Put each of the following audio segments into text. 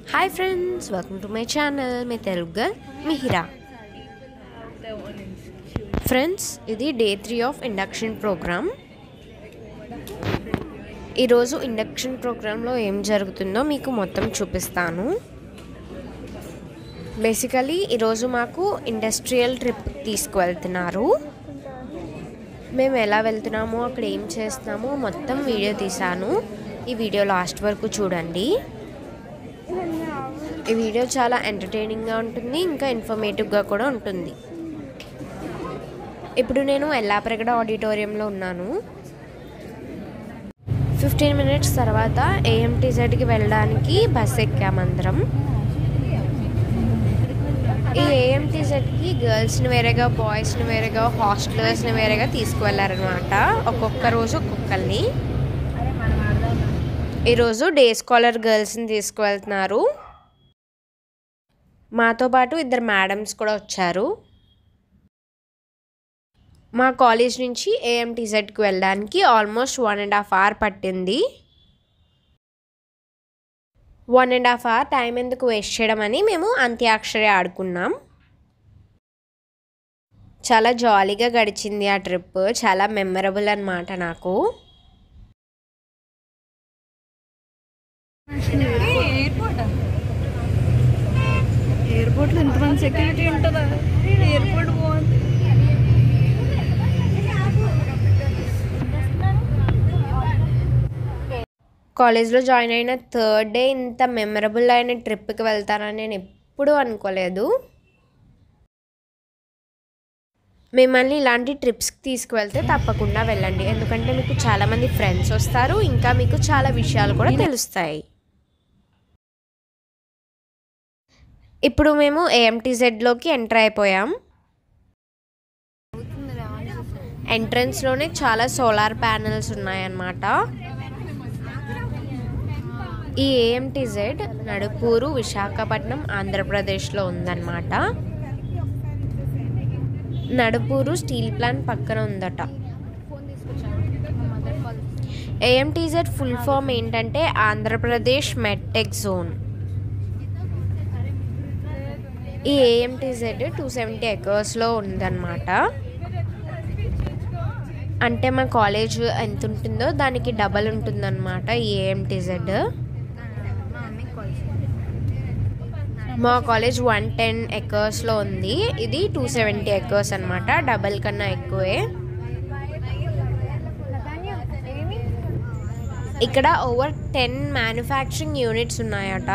hi friends welcome to my channel మీ Telugu girl Mihira friends ఇది day three of induction program ఈరోజు induction ప్రోగ్రాంలో ఏం జరుగుతుందో మీకు మొత్తం చూపిస్తాను బేసికలీ ఈరోజు మాకు ఇండస్ట్రియల్ ట్రిప్ తీసుకువెళ్తున్నారు మేము ఎలా వెళ్తున్నామో అక్కడ ఏం చేస్తున్నామో మొత్తం వీడియో తీశాను ఈ వీడియో లాస్ట్ వరకు చూడండి ఈ వీడియో చాలా ఎంటర్టైనింగ్గా ఉంటుంది ఇంకా ఇన్ఫర్మేటివ్గా కూడా ఉంటుంది ఇప్పుడు నేను ఎల్లాప్రగడ ఆడిటోరియంలో ఉన్నాను ఫిఫ్టీన్ మినిట్స్ తర్వాత ఏఎంటీజెడ్కి వెళ్ళడానికి బస్ ఎక్కామందరం ఈ ఏఎంటీజెడ్కి గర్ల్స్ని వేరేగా బాయ్స్ని వేరేగా హాస్టలర్స్ని వేరేగా తీసుకువెళ్ళారనమాట ఒక్కొక్క రోజు ఒక్కొక్కరిని ఈరోజు డే స్కాలర్ గర్ల్స్ని తీసుకువెళ్తున్నారు మాతో పాటు ఇద్దరు మేడమ్స్ కూడా వచ్చారు మా కాలేజ్ నుంచి ఏఎంటీజెడ్కి వెళ్ళడానికి almost one and half hour పట్టింది one and half hour time ఎందుకు వేస్ట్ చేయడం అని మేము అంత్యాక్షరి ఆడుకున్నాం చాలా జాలీగా గడిచింది ఆ ట్రిప్ చాలా మెమరబుల్ అనమాట నాకు ఎయిర్పోర్ట్ ఎయిర్పోర్ట్లో ఎంతమంది సెక్యూరిటీ ఉంటుందా ఎయిర్పోర్ట్ బాగుంది కాలేజ్లో జాయిన్ అయిన థర్డ్ డే ఇంత మెమరబుల్ అయిన ట్రిప్కి వెళ్తానని నేను ఎప్పుడూ అనుకోలేదు మిమ్మల్ని ఇలాంటి ట్రిప్స్కి తీసుకువెళ్తే తప్పకుండా వెళ్ళండి ఎందుకంటే మీకు చాలామంది ఫ్రెండ్స్ వస్తారు ఇంకా మీకు చాలా విషయాలు కూడా తెలుస్తాయి ఇప్పుడు మేము ఏఎంటీజెడ్లోకి ఎంటర్ అయిపోయాం ఎంట్రన్స్లోనే చాలా సోలార్ ప్యానెల్స్ ఉన్నాయన్నమాట ఈ ఏఎంటీజెడ్ నడుపూరు విశాఖపట్నం ఆంధ్రప్రదేశ్లో ఉందన్నమాట నడుపూరు స్టీల్ ప్లాంట్ పక్కన ఉందట ఏఎంటీజెడ్ ఫుల్ ఫామ్ ఏంటంటే ఆంధ్రప్రదేశ్ మెడ్టెక్ జోన్ ఈ ఏఎంటీజెడ్ టూ సెవెంటీ ఎకర్స్లో ఉందన్నమాట అంటే మా కాలేజ్ ఎంత ఉంటుందో దానికి డబల్ ఉంటుందన్నమాట ఈ ఏఎంటీజెడ్ మా కాలేజ్ వన్ టెన్ ఎకర్స్లో ఉంది ఇది టూ సెవెంటీ ఎకర్స్ అనమాట డబల్ కన్నా ఎక్కువే ఇక్కడ ఓవర్ టెన్ మ్యానుఫ్యాక్చరింగ్ యూనిట్స్ ఉన్నాయట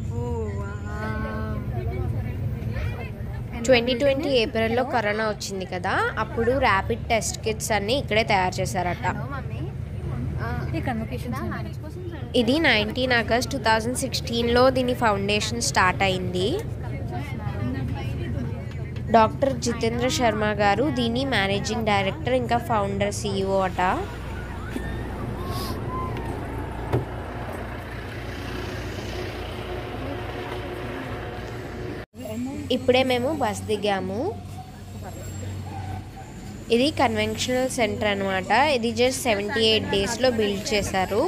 ట్వంటీ ట్వంటీ ఏప్రిల్లో కరోనా వచ్చింది కదా అప్పుడు ర్యాపిడ్ టెస్ట్ కిట్స్ అన్ని ఇక్కడే తయారు చేశారట ఈ కన్వకేషన్ ఇది నైన్టీన్ ఆగస్ట్ టూ థౌజండ్ సిక్స్టీన్లో దీని ఫౌండేషన్ స్టార్ట్ అయింది డాక్టర్ జితేంద్ర శర్మ గారు దీని మేనేజింగ్ డైరెక్టర్ ఇంకా ఫౌండర్ సీఈఓ అట ఇప్పుడే మేము బస్ దిగాము ఇది కన్వెన్షనల్ సెంటర్ అనమాట ఇది జస్ట్ సెవెంటీ ఎయిట్ డేస్లో బిల్డ్ చేశారు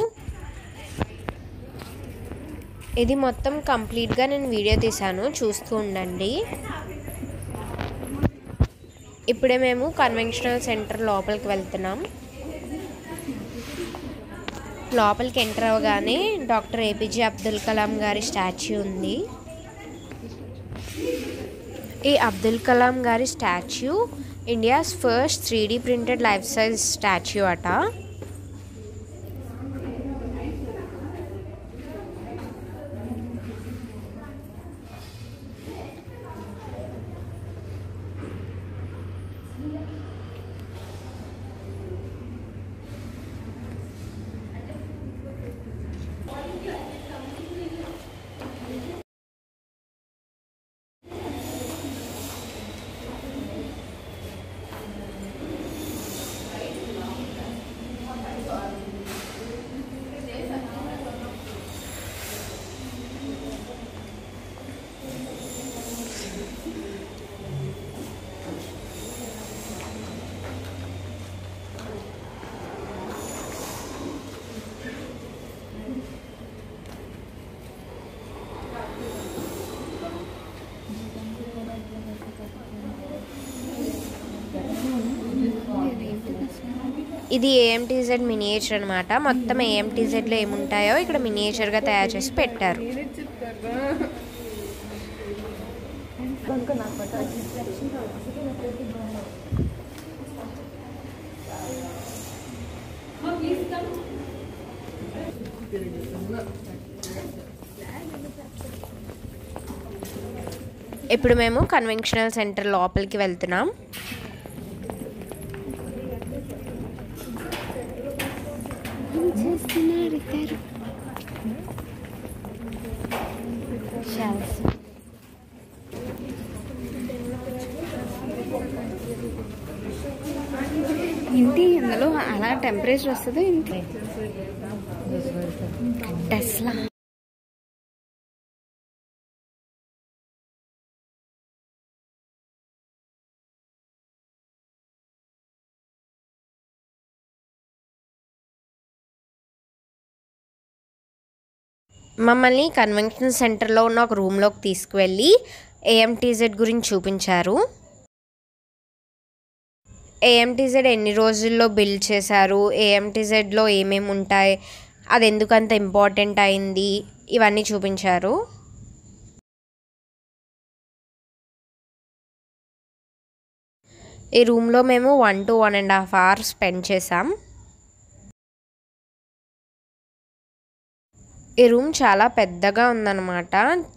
ఇది మొత్తం కంప్లీట్గా నేను వీడియో తీశాను చూస్తూ ఉండండి ఇప్పుడే మేము కన్వెన్షనల్ సెంటర్ లోపలికి వెళ్తున్నాం లోపలికి ఎంటర్ అవ్వగానే డాక్టర్ ఏపీజే అబ్దుల్ కలాం గారి స్టాచ్యూ ఉంది ఈ అబ్దుల్ కలాం గారి statue India's first three D printed life size statue అట ఇది ఏఎంటీజెడ్ మినియేచర్ అనమాట మొత్తం ఏఎంటీజెడ్లో ఏముంటాయో ఇక్కడ మినియేచర్గా తయారు చేసి పెట్టారు ఇప్పుడు మేము కన్వెన్షనల్ సెంటర్ లోపలికి వెళ్తున్నాం చేస్తున్నారు ఇద్దరు షెల్స్ ఏంటి ఇందులో అలా టెంపరేచర్ వస్తుంది ఏంటి టెస్లా మమ్మల్ని కన్వెన్షన్ సెంటర్లో ఉన్న ఒక రూమ్లోకి తీసుకువెళ్ళి ఏఎంటీజెడ్ గురించి చూపించారు ఏఎంటీజెడ్ ఎన్ని రోజుల్లో బిల్డ్ చేశారు ఏఎంటీజెడ్లో ఏమేమి ఉంటాయి అది ఎందుకంత ఇంపార్టెంట్ అయింది ఇవన్నీ చూపించారు ఈ రూమ్లో మేము one to one and half hour spend చేసాం ఈ రూమ్ చాలా పెద్దగా ఉందన్నమాట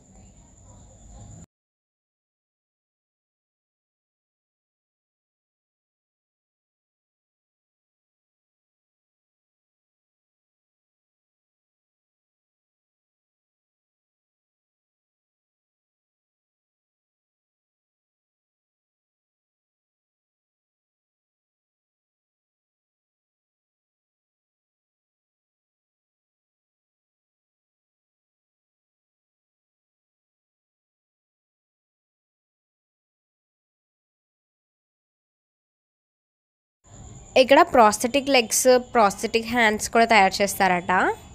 ఇక్కడ ప్రాస్థెటిక్ లెగ్స్ ప్రాస్థెటిక్ హ్యాండ్స్ కూడా తయారు చేస్తారట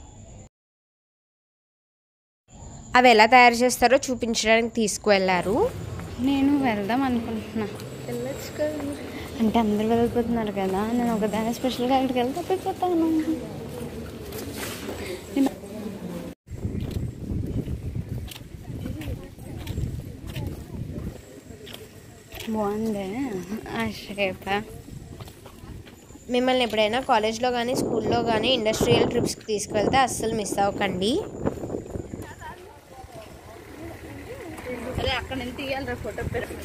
అవి ఎలా తయారు చేస్తారో చూపించడానికి తీసుకువెళ్ళారు నేను వెళ్దాం అనుకుంటున్నా అంటే అందరు వెళ్ళిపోతున్నారు కదా నేను ఒకదాని స్పెషల్గా అక్కడికి వెళ్తే తప్పిపోతాను బాగుంది ఆ షేప్ మిమ్మల్ని ఎప్పుడైనా కాలేజ్లో కానీ స్కూల్లో కానీ ఇండస్ట్రియల్ ట్రిప్స్కి తీసుకువెళ్తే అస్సలు మిస్ అవ్వకండి అదే అక్కడ నుంచి తీయాలి ఫోటో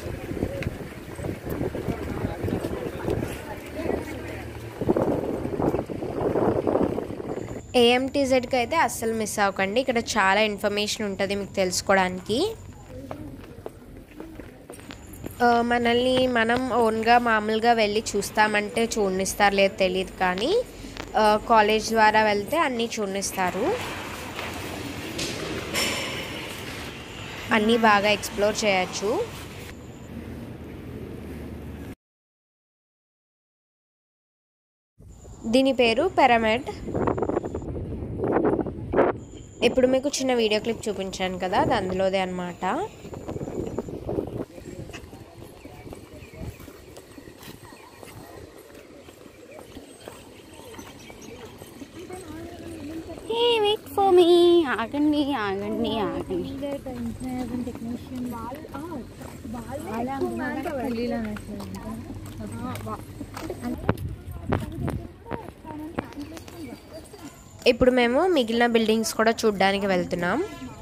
ఏఎంటీజెడ్కి అయితే అస్సలు మిస్ అవ్వకండి ఇక్కడ చాలా ఇన్ఫర్మేషన్ ఉంటుంది మీకు తెలుసుకోవడానికి ఆ, మనల్ని మనం ఓన్గా మామూలుగా వెళ్ళి చూస్తామంటే చూడనిస్తారు లేదు తెలియదు కానీ ఆ, కాలేజ్ ద్వారా వెళ్తే అన్నీ చూడనిస్తారు అన్నీ బాగా ఎక్స్ప్లోర్ చేయొచ్చు దీని పేరు పిరమిడ్ ఇప్పుడు మీకు చిన్న వీడియో క్లిప్ చూపించాను కదా అది అందులోదే అనమాట ఏ వెయిట్ ఫర్ మీ ఆగండి ఆగండి ఆగండి ఇప్పుడు మేము మిగిలిన బిల్డింగ్స్ కూడా చూడడానికి వెళ్తున్నాం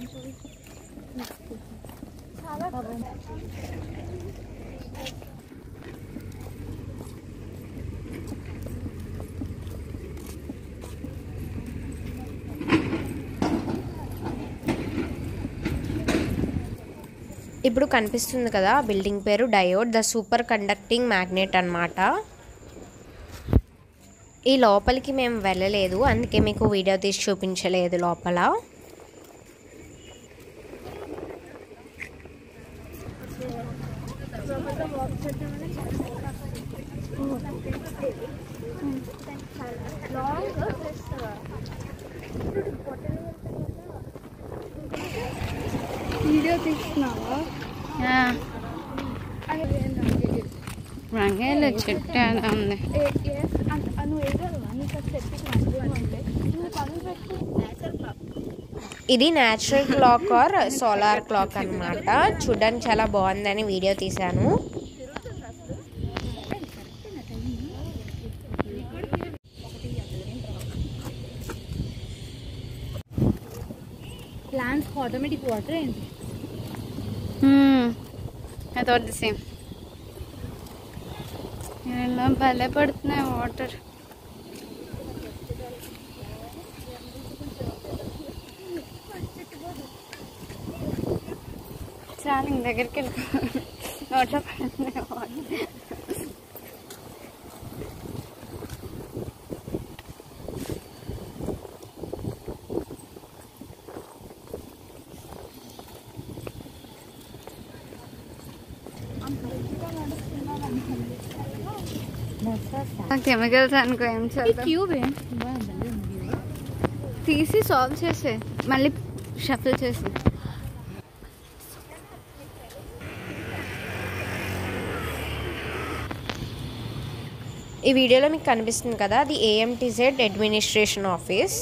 ఇప్పుడు కనిపిస్తుంది కదా ఆ బిల్డింగ్ పేరు diode the superconducting magnet అన్నమాట ఈ లోపలికి మేము వెళ్ళలేదు అందుకే మీకు వీడియో తీసి చూపించలేదు లోపల వీడియో తీస్తున్నావా రంగేలు చెట్టు ఎలా ఉంది నువ్వు ఏదో ఇది natural clock or solar clock అన్నమాట చూడడానికి చాలా బాగుందని వీడియో తీశాను ప్లాంట్స్ ఆటోమేటిక్ వాటర్ ఏంటి ఐ థాట్ ది సేమ్ ఎలా భలే పడుతున్నాయి వాటర్ చాలా ఇంక దగ్గరికి వెళ్ళి నోట్లో పడుతున్నాయి వాటర్ కెమికల్స్ అనుకో ఏం చదువు క్యూబ్ తీసి సాల్వ్ చేసే మళ్ళీ షఫిల్ చేసి ఈ వీడియోలో మీకు కనిపిస్తుంది కదా అది ఏఎంటీజెడ్ అడ్మినిస్ట్రేషన్ ఆఫీస్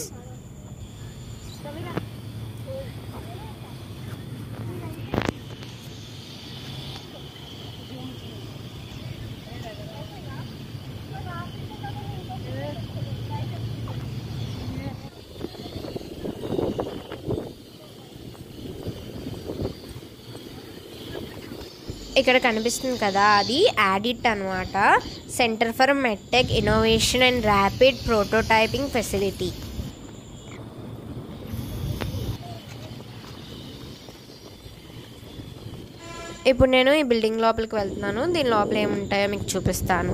ఇక్కడ కనిపిస్తుంది కదా అది యాడిట్ అనమాట centre for MedTech innovation and rapid prototyping facility ఇప్పుడు నేను ఈ బిల్డింగ్ లోపలికి వెళ్తున్నాను దీని లోపల ఏముంటాయో మీకు చూపిస్తాను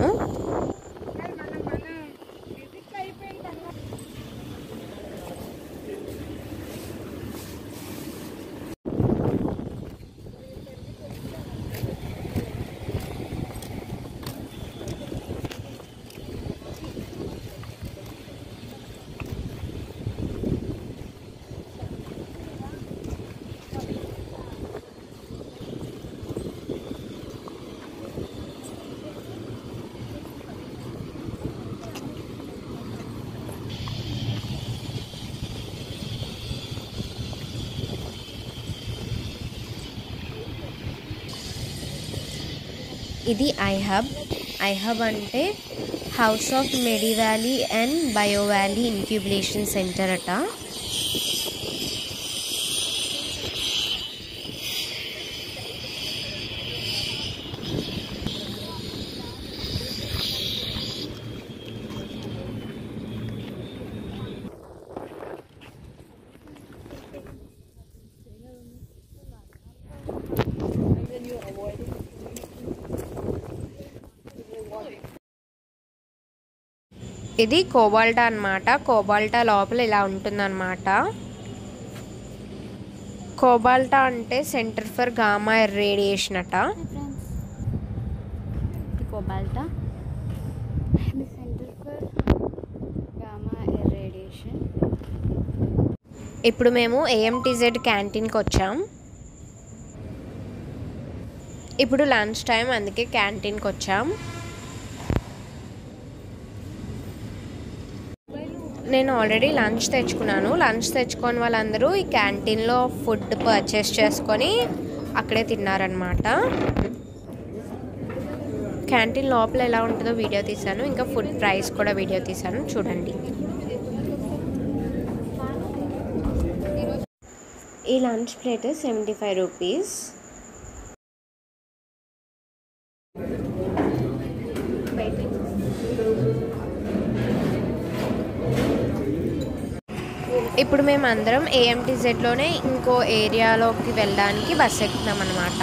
ఇది ఐహబ్ ఐహబ్ అంటే house of medi valley and bio valley incubation centre అట ఇది కోబాల్టా అన్నమాట కోబాల్టా లోపల ఇలా ఉంటుందన్నమాట కోబాల్టా అంటే సెంటర్ ఫర్ గామా రేడియేషన్ అట కోబాల్టా సెంటర్ ఫర్ గామా రేడియేషన్ ఇప్పుడు మేము ఏఎంటీజెడ్ క్యాంటీన్కి వచ్చాం ఇప్పుడు లంచ్ టైం అందుకే క్యాంటీన్కి వచ్చాం నేను ఆల్రెడీ లంచ్ తెచ్చుకున్నాను లంచ్ తెచ్చుకొని వాళ్ళందరూ ఈ క్యాంటీన్లో ఫుడ్ పర్చేస్ చేసుకొని అక్కడే తిన్నారనమాట క్యాంటీన్ లోపల ఎలా ఉంటుందో వీడియో తీశాను ఇంకా ఫుడ్ ప్రైస్ కూడా వీడియో తీశాను చూడండి ఈ lunch plate seventy five rupees ఇప్పుడు మేము అందరం ఏఎంటీజెడ్లోనే ఇంకో ఏరియాలోకి వెళ్ళడానికి బస్ ఎక్కుతున్నాం అనమాట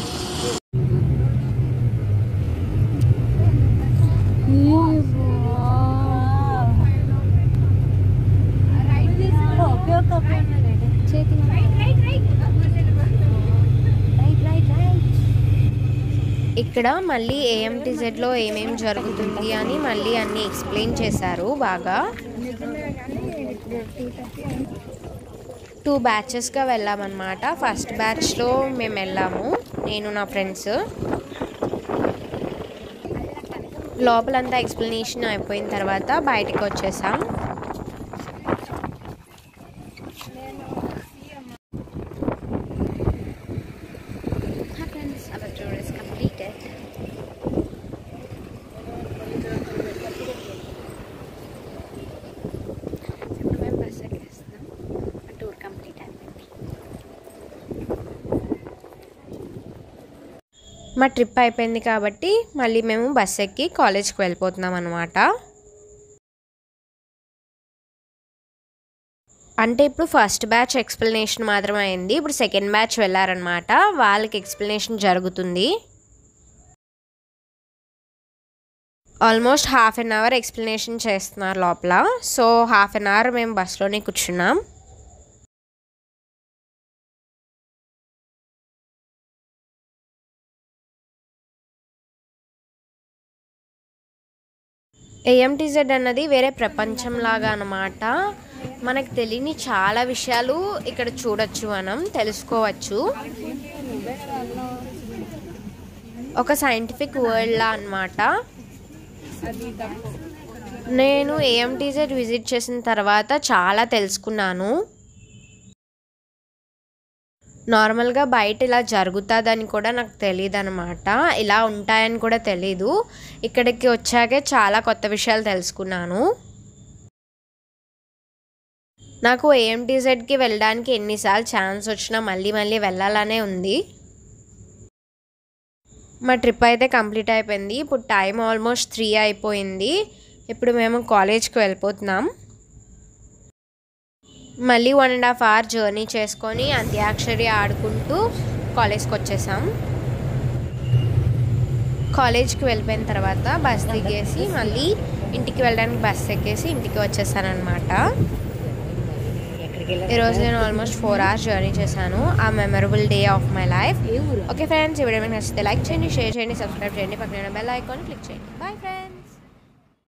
ఇక్కడ మళ్ళీ ఏఎంటీజెడ్లో ఏమేం జరుగుతుంది అని మళ్ళీ అన్ని ఎక్స్ప్లెయిన్ చేశారు బాగా టూ బ్యాచెస్గా వెళ్ళామన్నమాట ఫస్ట్ బ్యాచ్లో మేము వెళ్ళాము నేను నా ఫ్రెండ్స్ లోపలంతా ఎక్స్ప్లెనేషన్ అయిపోయిన తర్వాత బయటకు వచ్చేసాం friends our tour is completed ఇప్పుడు మేము బస్ ఎక్కేస్తున్నాం ఆ టూర్ కంప్లీట్ అయిపోయింది మా ట్రిప్ అయిపోయింది కాబట్టి మళ్ళీ మేము బస్ ఎక్కి కాలేజ్కి వెళ్ళిపోతున్నాం అనమాట అంటే ఇప్పుడు ఫస్ట్ బ్యాచ్ ఎక్స్ప్లెనేషన్ మాత్రమే అయింది ఇప్పుడు సెకండ్ బ్యాచ్ వెళ్ళారనమాట వాళ్ళకి ఎక్స్ప్లెనేషన్ జరుగుతుంది almost half an hour explanation చేస్తున్నారు లోపల సో హాఫ్ అన్ అవర్ మేము బస్లోనే కూర్చున్నాం ఏఎంటీజెడ్ అన్నది వేరే ప్రపంచంలాగా అన్నమాట మనకు తెలియని చాలా విషయాలు ఇక్కడ చూడొచ్చు మనం తెలుసుకోవచ్చు ఒక సైంటిఫిక్ వరల్డ్లా అన్నమాట నేను ఏఎంటీజెడ్ విజిట్ చేసిన తర్వాత చాలా తెలుసుకున్నాను నార్మల్గా బయట ఇలా జరుగుతుందని కూడా నాకు తెలియదు అనమాట ఇలా ఉంటాయని కూడా తెలీదు ఇక్కడికి వచ్చాకే చాలా కొత్త విషయాలు తెలుసుకున్నాను నాకు ఏఎంటీజెడ్కి వెళ్ళడానికి ఎన్నిసార్లు ఛాన్స్ వచ్చినా మళ్ళీ మళ్ళీ వెళ్ళాలనే ఉంది మా ట్రిప్ అయితే కంప్లీట్ అయిపోయింది ఇప్పుడు టైం ఆల్మోస్ట్ త్రీ అయిపోయింది ఇప్పుడు మేము కాలేజ్కి వెళ్ళిపోతున్నాం మళ్ళీ one and half hour journey చేసుకొని అంత్యాక్షరి ఆడుకుంటూ కాలేజ్కి వచ్చేసాం కాలేజ్కి వెళ్ళిపోయిన తర్వాత బస్ దిగేసి మళ్ళీ ఇంటికి వెళ్ళడానికి బస్ ఎక్కేసి ఇంటికి వచ్చేసాను అనమాట ఈరోజు నేను ఆల్మోస్ట్ ఫోర్ అవర్స్ జర్నీ చేశాను ఆ memorable day of my life okay friends ఈ వీడియో మీకు నచ్చితే లైక్ చేయండి షేర్ చేయండి సబ్స్క్రైబ్ చేయండి పక్కన బెల్ ఐకాన్ క్లిక్ చేయండి బాయ్ ఫ్రెండ్స్